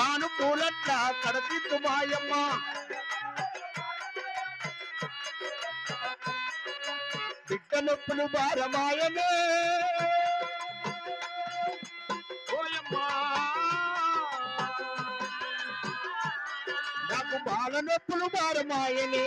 కాను పూలట్ల కడతిత్తు మాయమ్మ బిడ్డ నొప్పులు భారమాయనే ఓయమ్మా నాకు బాల నొప్పులు భారమాయనే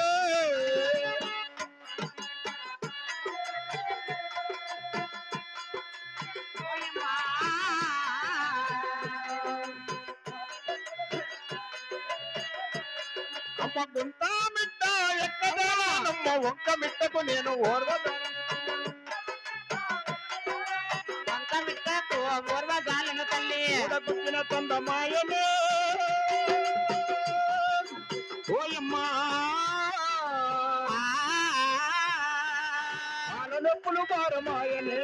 అమ్మ గుంట మిట్ట ఎక్కదానమ్మ ఒక్క మిట్టకు నేను ఓర్వదా వంక మిట్టకు ఓర్వ జాలను తల్లి కూడగుచ్చిన తొందమాయనే ఓయమ్మా బాల నొప్పులు భారమాయనే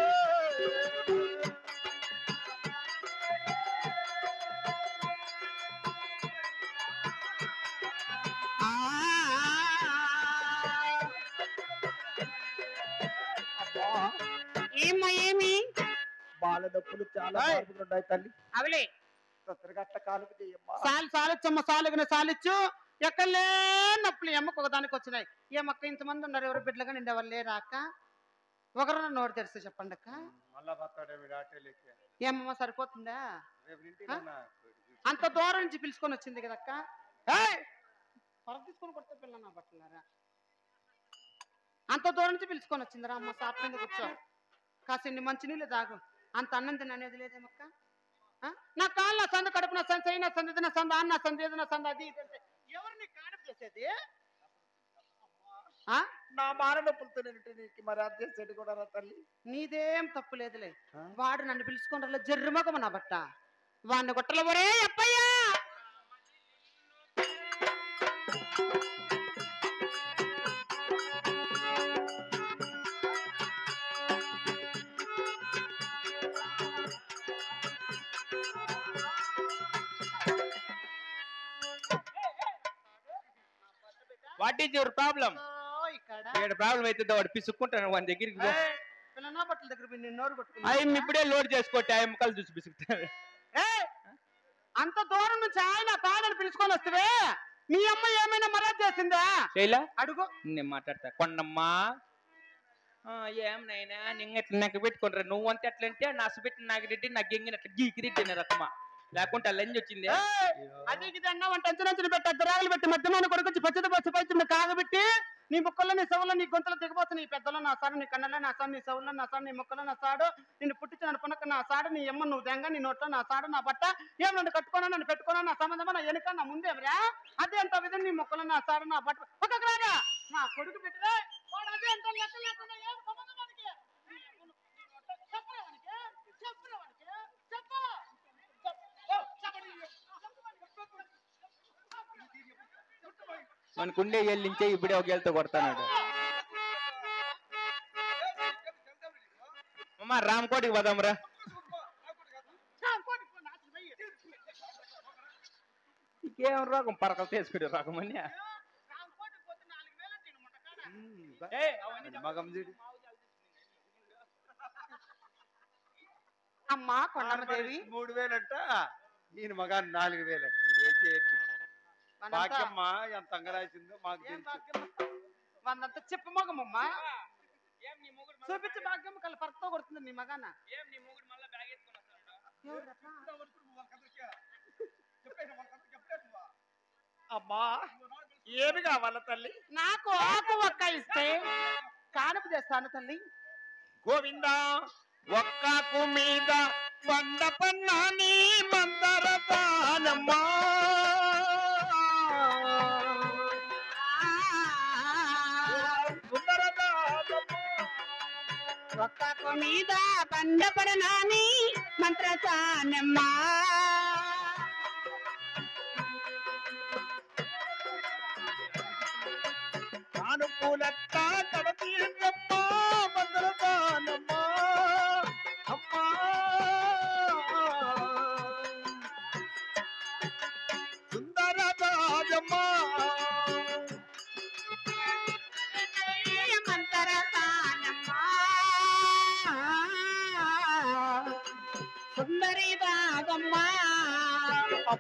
అబ్బా, ఏమ్మా ఏమి బాల నొప్పులు చాలా ఏయ్. మార్పులు ఉన్నాయి తల్లి అవలే తొందరగట్ల కాలుకు చేయమ్మా సాలు సాలొచ్చమ్మ సాలుగిన సాలిచ్చు ఎక్కడలే నొప్పులు ఈ అమ్మకు ఒకదానికి వచ్చినాయి ఈ అమ్మక్క ఇంతమంది ఉన్నారు ఎవరు బిడ్డలుగా నిండేవాళ్ళు లేరా అక్క ఒకరు నోరు తెరిస్తే చెప్పండి అక్క మళ్ళా బతాడేమి రాటేలకి ఏమమ్మ సరిపోతుందా రేపు ఇంటికి ఆ? అన్నా. అంత దూరం నుంచి పిలుచుకొని వచ్చింది కదక్క ఏయ్! పొర తీసుకొని కొడితే పిల్ల నా బట్టలారా అంత దూరం నుంచి పిలుచుకొని వచ్చిందిరా అమ్మ సాప్ మీద కూర్చో కాసిన్ని మంచినీళ్ళు తాగు అంత అన్నం తిననేది లేదేమక్క ఆ? నా కాళ్ళు నా సంద కడుపు నా సంద చెయ్యి నా సంద ఇది నా సంద అన్న సంద ఏది నా సంద అది ఇది అంటే ఎవరిని కాడపు చేసేది ఆ? నా బాల నొప్పులతో నేను నీకు మరి అర్థం చేసేది కూడా రా తల్లి నీదేం తప్పు లేదులే ఆ? వాడు నన్ను పిలుచుకుంటారు జర్రుమగమ నా బట్ట వాడిని కొట్టల ఒరే అప్పయ్యా వాట్ ఈజ్ యువర్ ప్రాబ్లం ఓ, ఇక్కడ ఇక్కడ ప్రాబ్లం అయితే వాడు పిసుక్కుంటాను వాని దగ్గరికి పో. ఏయ్, పిల్లనా బట్టల దగ్గర పోయి నిన్ను నోరు కొట్టుకున్నా. ఆయన ఇప్పుడే లోడ్ చేసుకోండి ఆయన ముఖాలు చూసి పిసుకుతాడు ఏయ్, అంత దూరం నుంచి ఆయన కాడని పిలుచుకొని వస్తే మీ అమ్మ ఏమైనా మర్యాద చేసిందా శైలా అడుగు నేను మాట్లాడతా కొండమ్మా ఆ, ఏం నైనా నింగ ఎట్లా నాకు పెట్టుకుంటారా నువ్వు అంతే ఎట్లా అంటే నా సుపెట్టి నాకు రెడ్డి నాకు గెంగిన అట్లా గీకి రెడ్డి అనే రకమా లేకుంటే లంజ్ వచ్చింది ఏయ్, అది ఇది అన్న వంట అంచునంచులు పెట్టి అద్దరాలు పెట్టి మధ్యలో కొడుకొచ్చి పచ్చడి పచ్చి పచ్చి కాగబెట్టి నీ ముక్కల్లో నీ సవుల్లో నీ గొంతులో దిగబోతు నీ పెద్దలో నా సాడు నీ కన్నలో నా సాడు నీ సవుల్లో నా సాడు నీ ముక్కలో నా సాడు నిన్ను పుట్టించిన పునక నా సాడు నీ ఎమ్మ నువ్వు దెంగ నీ నోట్లో నా సాడు నా బట్ట ఏం నన్ను కట్టుకోనా నన్ను పెట్టుకోనా నా సంబంధమా నా వెనుక నా ముందేవరా అదే అంత విధం నీ ముక్కలో నా సాడు నా బట్ట ఒక రాగా నా కొడుకు పెట్టిదే వాడు అదే అంత లెక్క లేకుండా ఏం సంబంధం వానికి? చెప్పురా వానికి? చెప్పురా వానికి? చెప్పు. మనకుండే ఎల్లించే ఇప్పుడే ఒక గెలతో కొడతాడు అమ్మా రామకోటికి పోదాంరా ఇంకేం రోగం పరకలు తీసుకునే రోగం అని మగం చూడు అమ్మా కొండమ్మదేవి మూడు వేలంట ఈయన మగాన్ నాలుగు వేలంట ఇదే చేతి భాగ్యమ్మ ఎంత అంగరాసిందో మాకు తెలుసు వందంతా చెప్పు మగమమ్మా చూపించి భాగ్యం కల పరతో కొడుతుంది నీ మగాన అమ్మా ఏమి కావాల తల్లి నాకు ఆకు ఒక్క ఇస్తే కానుపు చేస్తాను తల్లి గోవింద ఒక్కకు మీద వంద పన్నాని మందర దానమ్మా సుందర దానమ్మా. ఒక్కకు మీద బండపడనాని మంత్రసానమ్మా అనుకూలత కడతీరమ్మా మందర దానమ్మా అమ్మా సుందర దానమ్మా మంత్రసానమ్మా సుందరి బాగమ్మా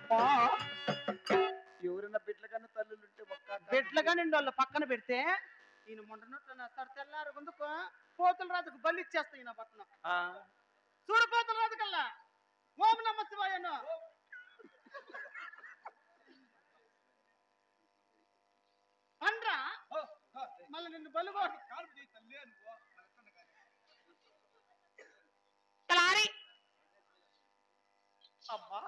బిడ్డలుగా నిండు వాళ్ళు పక్కన పెడితే ఈయన మొండనట్లు నేస్తాడు తెల్లారు ముందుకు పోతుల రాజుకు బలి ఇచ్చేస్తా ఈయన పట్టణ ఆ, చూడు పోతుల రాజు కల్లా ఓం నమ శివాయను పండ్రా మళ్ళీ నిన్ను బలుగో తలారి అబ్బా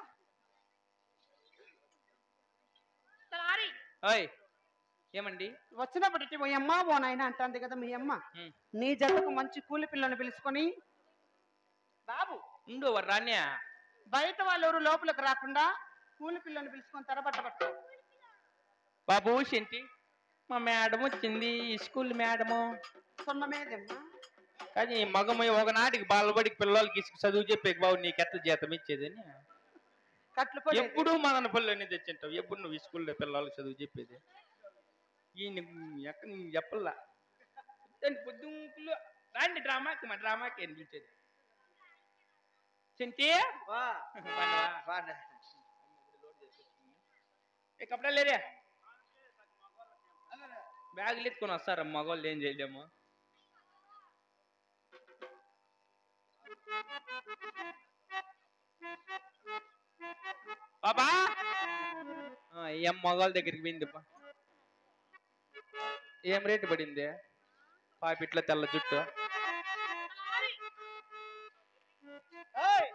తలారి ఓయ్ ఏమండి వచ్చినప్పటి మీ అమ్మ ఓ నాయన అంటుంది కదా మీ అమ్మ ఉమ్. నీ జతకు మంచి కూలి పిల్లని పిలుచుకొని బాబు ఉండు రాన్యా బయట వాళ్ళు ఎవరు లోపలికి రాకుండా కూలి పిల్లని పిలుచుకొని తెరబట్ట పట్టుకో బాబు శంటి మా మేడం వచ్చింది ఈ స్కూల్ మేడము సున్నమేదమ్మా కానీ మగము ఒకనాటికి బాలబడికి పిల్లలకి ఇసుక చదువు చెప్పే బాబు నీకు ఎట్లా జీతం ఇచ్చేదని కట్లు పొడి ఎప్పుడు మదన పల్లెని తెచ్చింటావు ఎప్పుడు నువ్వు ఈ స్కూల్లో పిల్లలకి చదువు చెప్పేది ఈయన ఎక్కడ నేను చెప్పల్లా దాని పొద్దుంకులు రాండి డ్రామాకి మా డ్రామాకి అని పిలిచేది చింటి వా, బాగున్నావా? బాగున్నా. ఏ కపడా లేరే బ్యాగులు ఎత్తుకొని వస్తారా మగవాళ్ళు ఏం చేయలేము బాబా ఆ, ఏం మగవాళ్ళ దగ్గరికి పోయింది పా ఏం రేటు పడింది పాపిట్లో తెల్ల జుట్టు ఏయ్!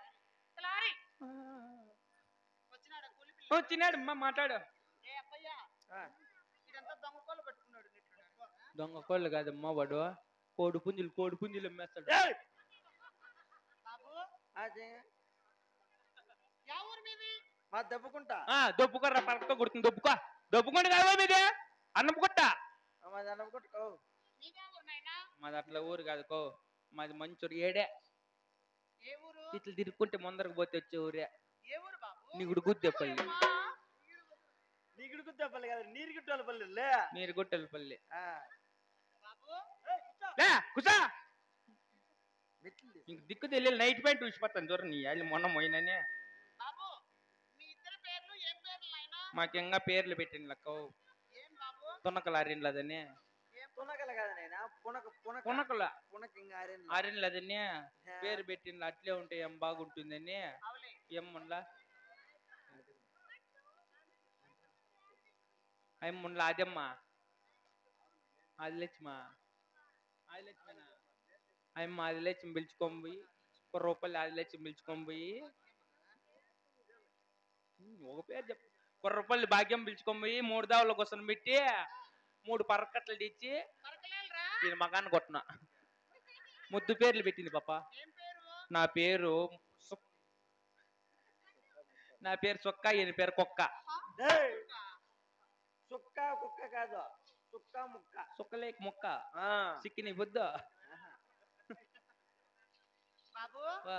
వచ్చినాడా కూలి పిల్ల? వచ్చినాడు అమ్మా మాట్లాడు ఏ అప్పయ్యా ఇదంతా దొంగ కోళ్ళు పట్టుకున్నాడు నెట్టుడు. దొంగ కోళ్ళు కాదమ్మా వాడు కోడి పుంజులు కోడి పుంజులు అమ్మేస్తాడు బాబు అదే యా ఊరు మీది మా దెబ్బకుంటా ఆ దొప్పుకోర్రా పడక కొడుతుంది దొప్పుకో దొప్పుకోండి కాదా మీదే అన్నం కొట్ట మాది అనుకుంటా మీదే ఊరు నాయనా మాది అట్లా ఊరు కాదు కో మాది మంచూరు ఏడే ఏ ఊరు ఇట్లా తిరుక్కుంటే ముందరకు పోతే వచ్చే ఊరే ఏ ఊరు బాబు నీకుడు గుద్దెపల్లి అమ్మా. నీకు గుద్దపల్లి కదా నీరు గుట్టపల్లి లే నీరు గుట్టలపల్లి ఆ, బాబు లే కుసా మెట్లు ఇంక దిక్కు తెలియదు నైట్ ప్యాంట్ చూసిపోతాను చూడ నీ వాళ్ళు మొన్న పోయిననే బాబు మీ ఇద్దరి పేర్లు ఏం పేర్లు నాయనా మాకు ఇంకా పేర్లు పెట్టింది లక్క ఏం బాబు తునకలు అదని ఏం పునకల కదా నాయన పునక పునక పునకల పునక ఇంకా ఆరేళ్ళు. ఆరిన్లదని పేరు పెట్టింది అట్లే ఉంటే ఏం బాగుంటుందని అవులే ఏముండ్లా ఏముండ్లా అదమ్మా ఆదిలక్ష్మా ఆదిలక్ష్మేనా అమ్మ ఆదిలక్ష్మి పిలుచుకొని పోయి ఒక రూపాయలు ఆదిలక్ష్మి పిలుచుకొని పోయి ఉమ్, ఒక పేరు చెప్పు కుర్రపల్లి భాగ్యం పిలుచుకొని పోయి మూడు దావుల కోసం పెట్టి మూడు పరకట్లు తెచ్చి పరకలేదురా దీని మగాన్ని కొట్టిన ముద్దు పేర్లు పెట్టింది పాప ఏం పేరు నా పేరు సు- నా పేరు సొక్క ఈయన పేరు కుక్క ఏయ్, సుక్క కుక్క కాదు సుక్క ముక్క సుక్కలేక ముక్క ఆ, సిక్కిని బుద్ధ బాబు వా.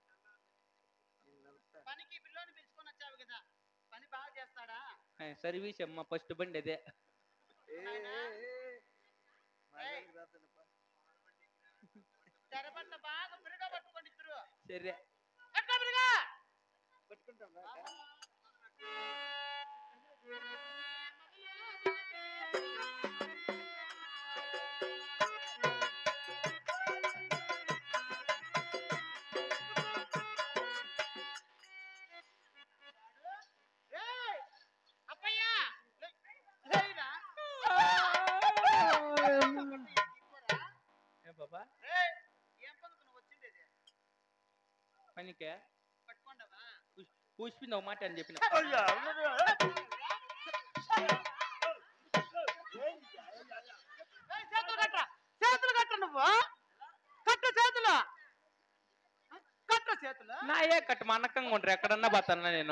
పనికి పిల్లోని పిలుచుకొని వచ్చావు కదా పని బాగా చేస్తాడా ఆ, సర్వీస్ అమ్మ ఫస్ట్ బండి అదే ఏ, ఏ, ఏ. మా దగ్గరికి రాతనప్పా. తెరబట్ట బాగా బిరుగా పట్టుకోండి ఇద్దరు సరే పట్టుకో బిరుగా పట్టుకుంటాం రా. ఏయ్! అప్పయ్యా లే- లేయిరా. ఏ బాబా ఏయ్! ఏం పనుకు నువ్వు వచ్చిండేది పనికే పట్టుకోండవా పూసిపోయింది ఒక మాట అని చెప్పిన అయ్యా, అయ్యా, ఏయ్, చేతులు కట్ట చేతులు కట్ట నువ్వు కట్ట చేతులు కట్ట చేతులు నా ఏ కట్టు మా అన్నకంగా ఉంటారు ఎక్కడన్నా పోతానా నేను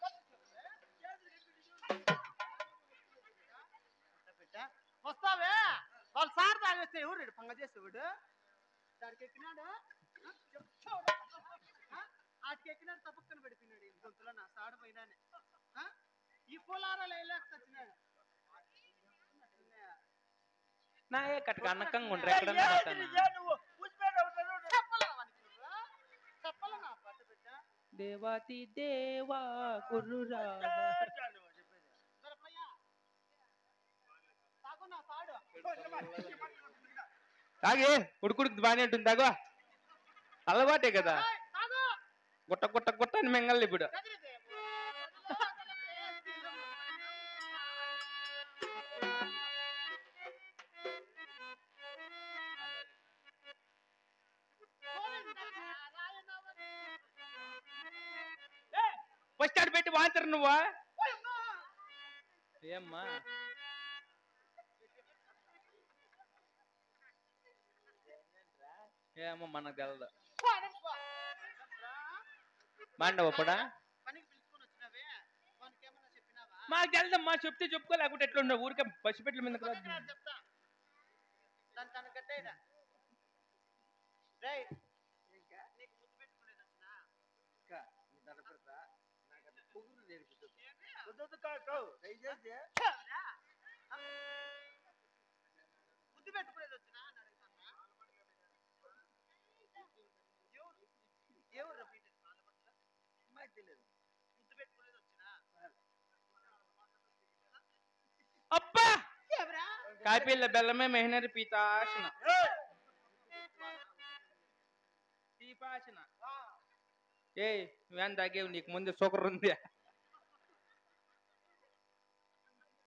బిడ్డ వస్తావే వాళ్ళు సార్ తాగేస్తే ఎవరు ఈడు పంగ చేసేవాడు దానికి ఎక్కినాడు ఆ? చెప్పు. ఆ? ఆటికి ఎక్కినాడు తప్పక్కన పడిపోయినాడు ఈ గొంతులో నా సాడు పోయినానే ఆ? ఈ పూలారాలు వేయలేక చచ్చినాడు నా ఏ కట్టుకు అన్నకంగా ఉంటారు ఎక్కడన్నా పోతానా అయ్యా, నువ్వు ఊసిపోయాడు అవుతాడు. చెప్పాలా వానికి నువ్వు చెప్పాలా నా పట్టు బిడ్డ దేవాతి దేవా కుర్రురా దొరకయ్యా తాగే ఉడుకుడుకు బాగానే ఉంటుంది తాగో అలవాటే కదా గుట్ట గుట్ట గుట్ట అని మింగల్ని ఇప్పుడు ఫస్ట్ ఆడ పెట్టి వాంచరు నువ్వా ఏమ్మా ఏమో మనకు తెలదు మాండవప్పుడా పనికి పిలుచుకొని వచ్చినావే వానికి ఏమన్నా చెప్పినావా మాకు తెలదమ్మా చెప్తే చెప్పుకో లేకుంటే ఎట్లుండవు ఊరికే పసిపెట్ల మీద పక్కకి రా చెప్తా దాని తన కట్టేదా రేయ్ నీకు ముద్దు పెట్టుకునేది వచ్చినా చాలురా. ముద్దు పెట్టుకునేది వచ్చినా అని అడుగుతానా? ఎవరు? ఎవరు పెట్టేది వాళ్ళ పట్ల? ముద్దు పెట్టుకునేది వచ్చినా అబ్బా ఎవరా కాపీల బెల్లమే మెహనరి పీతాశన పీపాశన ఏ వేన్ తాగేవు నీకు ముందు షుగర్ ఉంది